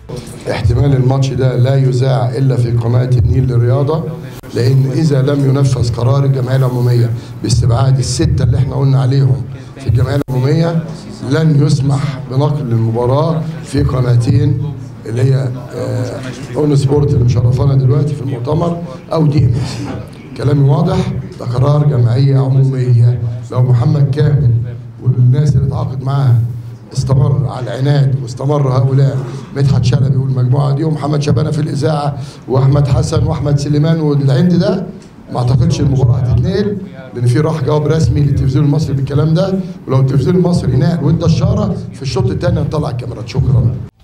احتمال الماتش ده لا يذاع الا في قناه النيل للرياضه لان اذا لم ينفذ قرار الجمعيه العموميه باستبعاد السته اللي احنا قلنا عليهم في الجمعيه العموميه لن يسمح بنقل المباراه في قناتين اللي هي اون سبورت اللي مشرفانا دلوقتي في المؤتمر او دي ام سي كلامي واضح ده قرار جمعيه عموميه لو محمد كامل والناس اللي اتعاقد معاه استمر على العناد واستمر هؤلاء مدحت شلبي والمجموعه دي ومحمد شبانه في الاذاعه واحمد حسن واحمد سليمان والعند ده ما اعتقدش المباراه هتتنقل لان في راح جواب رسمي للتلفزيون المصري بالكلام ده ولو التلفزيون المصري نقل وادى اشاره في الشوط الثاني هنطلع الكاميرات شكرا